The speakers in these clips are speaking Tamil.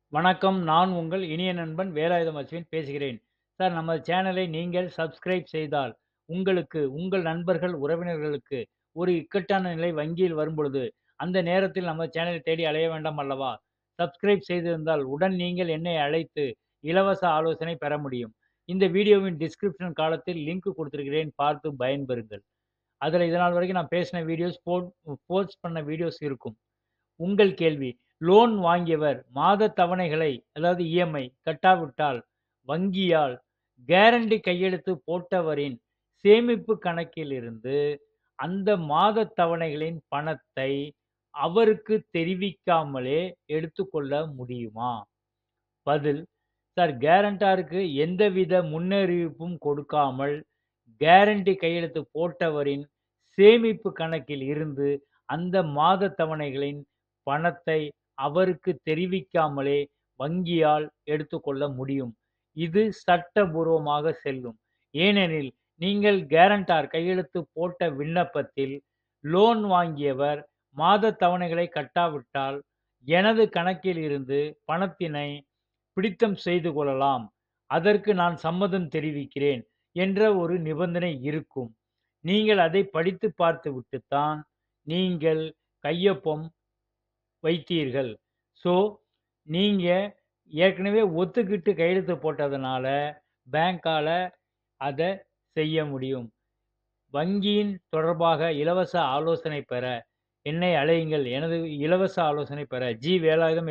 வணக்கம். நான் உங்கள் இனிய நண்பன் வேலாயுதம் அஸ்வின் பேசுகிறேன். சார் நமது சேனலை நீங்கள் சப்ஸ்கிரைப் செய்தால், உங்களுக்கு, உங்கள் நண்பர்கள், உறவினர்களுக்கு ஒரு இக்கட்டான நிலை வங்கியில் வரும்பொழுது, அந்த நேரத்தில் நமது சேனலை தேடி அலைய வேண்டாம் அல்லவா? சப்ஸ்கிரைப் செய்திருந்தால், உடன் நீங்கள் என்னை அழைத்து இலவச ஆலோசனை பெற முடியும். இந்த வீடியோவின் டிஸ்கிரிப்ஷன் காலத்தில் லிங்க் குடுத்திருக்கிறேன். பார்த்து பயன்பெறுங்கள். அதுல இதுநாள் வரைக்கும் நான் பேசின வீடியோஸ், போட் போஸ்ட் பண்ண வீடியோஸ் இருக்கும். உங்கள் கேள்வி லோன் வாங்கியவர் மாத தவணைகளை அதாவது இஎம்ஐ கட்டாவிட்டால், வங்கியால் கேரண்டி கையெழுத்து போட்டவரின் சேமிப்பு கணக்கிலிருந்து அந்த மாத தவணைகளின் பணத்தை அவருக்கு தெரிவிக்காமலே எடுத்துக்கொள்ள முடியுமா? பதில்: சார் கேரண்டாருக்கு எந்தவித முன்னறிவிப்பும் கொடுக்காமல், கேரண்டி கையெழுத்து போட்டவரின் சேமிப்பு கணக்கில் இருந்து அந்த மாத தவணைகளின் பணத்தை அவருக்கு தெரிவிக்காமலே வங்கியால் எடுத்துக்கொள்ள முடியும். இது சட்டபூர்வமாக செல்லும். ஏனெனில், நீங்கள் கேரண்டார் கையெழுத்து போட்ட விண்ணப்பத்தில், லோன் வாங்கியவர் மாத தவணைகளை கட்டாவிட்டால், எனது கணக்கில் இருந்து பணத்தினை பிடித்தம் செய்து கொள்ளலாம். அதற்கு நான் சம்மதம் தெரிவிக்கிறேன் என்ற ஒரு நிபந்தனை இருக்கும். நீங்கள் அதை படித்து பார்த்துவிட்டு தான் நீங்கள் கையொப்பம் வைத்தீர்கள். ஸோ, நீங்க ஏற்கனவே ஒத்துக்கிட்டு கையெழுத்து போட்டதுனால, பேங்க்கால அத செய்ய முடியும். வங்கியின் தொடர்பாக இலவச ஆலோசனை பெற என்னை அழையுங்கள். எனது இலவச ஆலோசனை பெற ஜி. வேலாயுதம்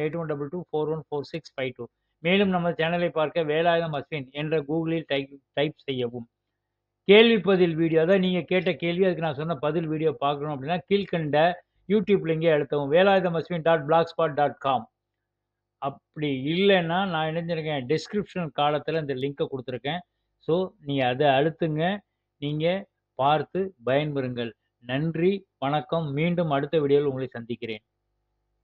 8122414652 மேலும் நமது சேனலை பார்க்க வேலாயுதம் அஸ்வின் என்ற கூகுளில் டைப் டைப் செய்யவும். கேள்வி பதில் வீடியோ அதாவது நீங்க கேட்ட கேள்வி, அதுக்கு நான் சொன்ன பதில் வீடியோ பார்க்கணும் அப்படின்னா, கீழ்க்கண்ட யூடியூப் லிங்கை அழுத்தவும். Velayudham Ashwin dot blog spot dot com. அப்படி இல்லன்னா, நான் என்ன செஞ்சிருக்கேன், டிஸ்கிரிப்ஷன் காலத்துல இந்த லிங்க குடுத்திருக்கேன். ஸோ, நீங்க அத அழுத்துங்க. நீங்க பார்த்து பயன்பெறுங்கள். நன்றி, வணக்கம். மீண்டும் அடுத்த வீடியோவில் உங்களை சந்திக்கிறேன்.